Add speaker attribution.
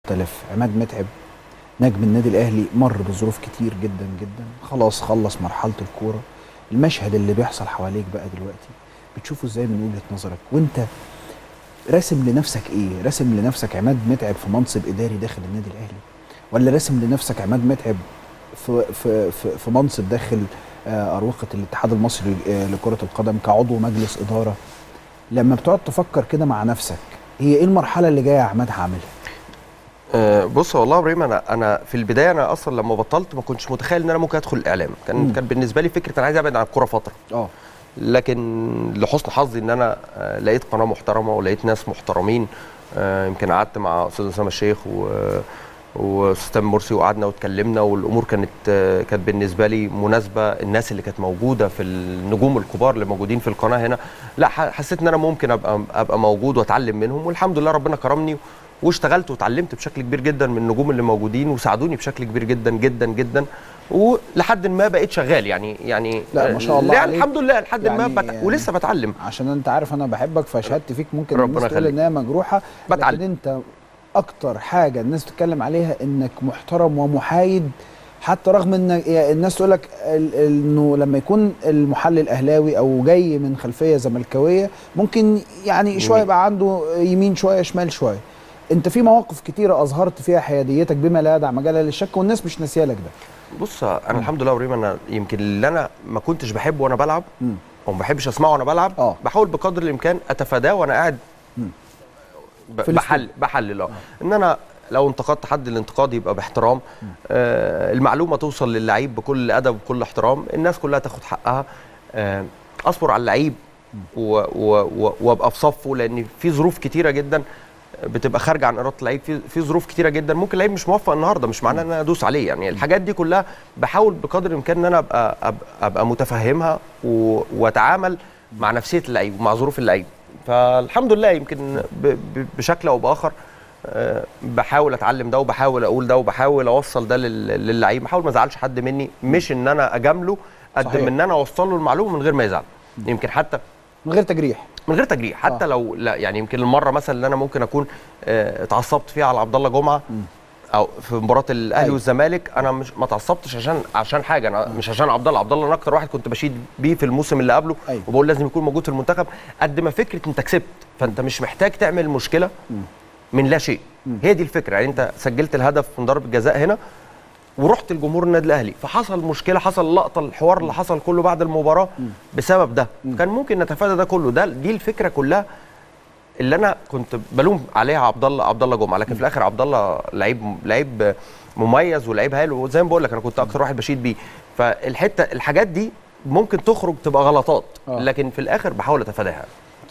Speaker 1: مختلف عماد متعب نجم النادي الاهلي مر بظروف كتير جدا جدا خلاص خلص مرحله الكوره المشهد اللي بيحصل حواليك بقى دلوقتي بتشوفه ازاي من وجهه نظرك وانت راسم لنفسك ايه راسم لنفسك عماد متعب في منصب اداري داخل النادي الاهلي ولا راسم لنفسك عماد متعب في في في, في منصب داخل آه، اروقه الاتحاد المصري آه، لكره القدم كعضو مجلس اداره لما بتقعد تفكر كده مع نفسك هي ايه المرحله اللي جايه يا عماد هعملها
Speaker 2: أه بص والله يا ابراهيم انا انا في البدايه انا اصلا لما بطلت ما كنتش متخيل ان انا ممكن ادخل الاعلام كان
Speaker 1: مم.
Speaker 2: كان بالنسبه لي فكره انا عايز ابعد عن الكوره فتره
Speaker 1: اه
Speaker 2: لكن لحسن حظي ان انا آه، لقيت قناه محترمه ولقيت ناس محترمين آه، يمكن قعدت مع استاذ اسامه الشيخ و واستاذ مرسي وقعدنا واتكلمنا والامور كانت آه، كانت بالنسبه لي مناسبه الناس اللي كانت موجوده في النجوم الكبار اللي موجودين في القناه هنا لا ح- حسيت ان انا ممكن ابقى ابقى موجود واتعلم منهم والحمد لله ربنا كرمني واشتغلت واتعلمت بشكل كبير جدا من النجوم اللي موجودين وساعدوني بشكل كبير جدا جدا جدا ولحد ما بقيت شغال يعني يعني
Speaker 1: لا، ما شاء الله
Speaker 2: يعني
Speaker 1: عليك.
Speaker 2: الحمد لله لحد ما
Speaker 1: يعني-
Speaker 2: بت... ولسه بتعلم
Speaker 1: عشان انت عارف انا بحبك فشهادتي فيك ممكن
Speaker 2: ربنا
Speaker 1: الناس تقول
Speaker 2: يخليك.
Speaker 1: انها مجروحه
Speaker 2: بتعلم.
Speaker 1: لكن انت اكتر حاجه الناس بتتكلم عليها انك محترم ومحايد حتى رغم ان يعني الناس تقول لك ال- انه لما يكون المحلل اهلاوي او جاي من خلفيه زملكاويه ممكن يعني شويه
Speaker 2: يمين.
Speaker 1: يبقى عنده يمين شويه شمال شويه انت في مواقف كتيره اظهرت فيها حياديتك بما لا يدع مجال للشك والناس مش ناسيه لك ده
Speaker 2: بص انا الحمد لله وريم انا يمكن اللي انا ما كنتش بحبه وانا بلعب
Speaker 1: مم.
Speaker 2: او ما بحبش اسمعه وانا بلعب
Speaker 1: آه.
Speaker 2: بحاول بقدر الامكان اتفاداه وانا قاعد
Speaker 1: مم.
Speaker 2: ب-
Speaker 1: في
Speaker 2: بحل بحلل اه ان انا لو انتقدت حد الانتقاد يبقى باحترام آه المعلومه توصل للعيب بكل ادب وبكل احترام الناس كلها تاخد حقها آه اصبر على اللعيب و- و- و- وابقى في صفه لان في ظروف كتيره جدا بتبقى خارجه عن اراده اللعيب في في ظروف كتيره جدا ممكن اللعيب مش موفق النهارده مش معناه ان انا ادوس عليه يعني الحاجات دي كلها بحاول بقدر الامكان ان انا ابقى ابقى, أبقى متفهمها و- واتعامل مع نفسيه اللعيب ومع ظروف اللعيب فالحمد لله يمكن ب- ب- بشكل او باخر آه، بحاول اتعلم ده وبحاول اقول ده وبحاول اوصل ده لل- للعيب بحاول ما ازعلش حد مني مش ان انا اجامله قد
Speaker 1: صحيح.
Speaker 2: من ان انا اوصل له المعلومه من غير ما يزعل يمكن حتى
Speaker 1: من غير تجريح
Speaker 2: من غير تجريح حتى
Speaker 1: آه.
Speaker 2: آه. لو لا يعني يمكن المره مثلا اللي انا ممكن اكون آه، اتعصبت فيها على عبد الله جمعه او في مباراه الاهلي
Speaker 1: أيوة.
Speaker 2: والزمالك انا مش ما اتعصبتش عشان عشان حاجه انا مش عشان عبد الله عبد الله انا اكتر واحد كنت بشيد بيه في الموسم اللي قبله
Speaker 1: أيوة.
Speaker 2: وبقول لازم يكون موجود في المنتخب قد ما فكره انت كسبت فانت مش محتاج تعمل مشكله من لا شيء هي دي الفكره يعني انت سجلت الهدف من ضربه جزاء هنا ورحت الجمهور النادي الاهلي فحصل مشكله حصل لقطه الحوار اللي حصل كله بعد المباراه بسبب ده كان ممكن نتفادى ده كله ده دي الفكره كلها اللي انا كنت بلوم عليها عبد الله عبد الله جمعه لكن في الاخر عبد الله لعيب لعيب مميز ولعيب هايل وزي ما بقول لك انا كنت اكتر واحد بشيد بيه فالحته الحاجات دي ممكن تخرج تبقى غلطات
Speaker 1: آه.
Speaker 2: لكن في الاخر بحاول اتفاداها